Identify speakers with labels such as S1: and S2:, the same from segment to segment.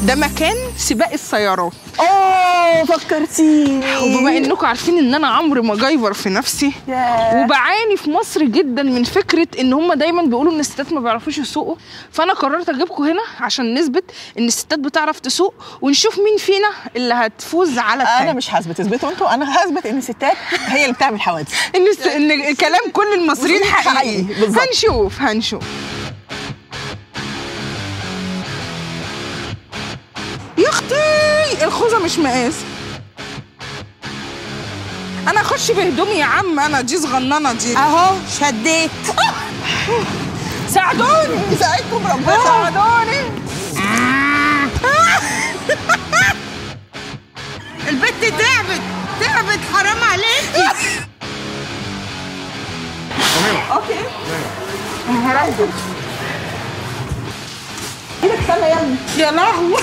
S1: ده مكان سباق السيارات
S2: اوه فكرتيني
S1: وبما انكم عارفين ان انا عمرو مجايفر في نفسي
S2: ياه.
S1: وبعاني في مصر جدا من فكره ان هم دايما بيقولوا ان الستات ما بيعرفوش يسوقوا فانا قررت اجيبكم هنا عشان نثبت ان الستات بتعرف تسوق ونشوف مين فينا اللي هتفوز على
S2: انا
S1: التاني
S2: مش هثبت اثبتوا انتوا انا هثبت ان الستات هي اللي بتعمل حوادث
S1: ان الس- ان كلام كل المصريين حقيقي
S2: حقيقي، بالظبط.
S1: هنشوف هنشوف يا اختي الخوذه مش مقاس انا اخش بهدومي يا عم انا دي صغننه دي
S2: اهو شديت
S1: ساعدوني
S2: يساعدكم ربنا
S1: ساعدوني
S3: البت تعبت تعبت حرام عليكي
S2: اوكي هرجع ايدك سنه يا ابني
S1: يا لهوي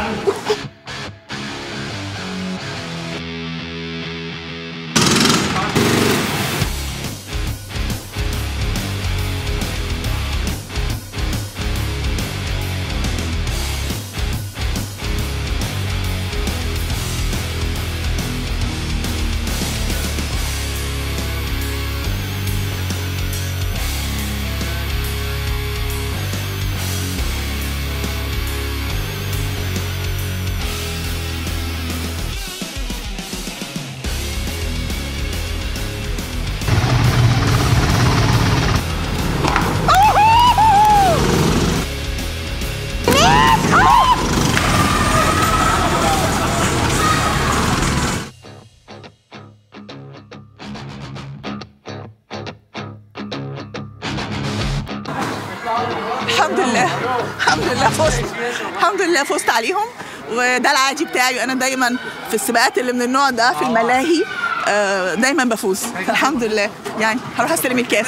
S2: الحمد لله الحمد لله فزت الحمد لله فزت عليهم وده العادي بتاعي انا دايما في السباقات اللي من النوع ده في الملاهي آه، دايما بفوز فالحمد لله يعني هروح استلم الكاس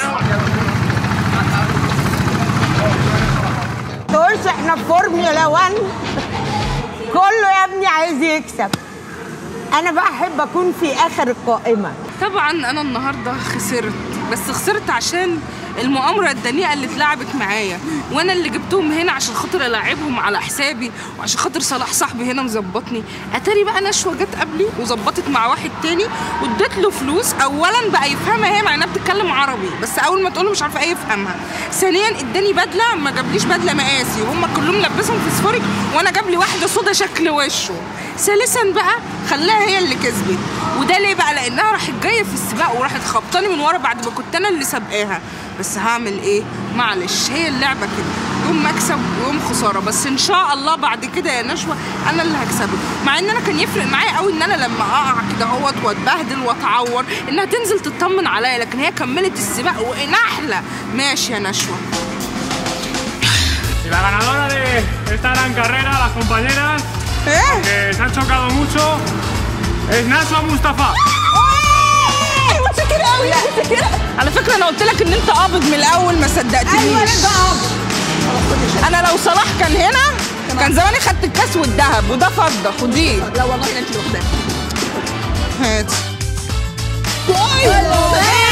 S3: تقولش احنا في فورمولا 1 كله يا ابني عايز يكسب انا بقى احب اكون في اخر القائمه
S1: طبعا انا النهارده خسرت بس خسرت عشان المؤامره الدنيئه اللي اتلعبت معايا وانا اللي جبتهم هنا عشان خاطر العبهم على حسابي وعشان خاطر صلاح صاحبي هنا مظبطني اتاري بقى نشوه جت قبلي وظبطت مع واحد تاني واديت له فلوس اولا بقى يفهمها هي مع انها بتتكلم عربي بس اول ما تقول له مش عارفه ايه يفهمها ثانيا اداني بدله ما جابليش بدله مقاسي وهم كلهم لبسهم فسفوري وانا جاب لي واحده سودا شكل وشه ثالثا بقى خلاها هي اللي كسبت وده ليه بقى لانها راحت جايه في السباق وراحت خبطاني من ورا بعد ما كنت انا اللي سابقاها بس هعمل ايه معلش هي اللعبه كده يوم مكسب ويوم خساره بس ان شاء الله بعد كده يا نشوى انا اللي هكسبك مع ان انا كان يفرق معايا قوي ان انا لما اقع كده اهوت واتبهدل واتعور انها تنزل تطمن عليا لكن هي كملت السباق ونحله ماشي يا نشوى
S4: Y la ganadora de esta gran carrera, las compañeras
S1: ايه
S4: que se han chocado mucho, es Nashua Mustafa.
S2: متشكرة قوي متشكرة
S1: على فكره انا قلت لك ان انت قابض من الاول ما صدقتنيش
S3: ايوه انا قابض
S1: انا لو صلاح كان هنا كان زماني خدت الكاس والذهب وده فضه خديه
S2: لا والله انت اللي واخداها
S1: هات
S3: كله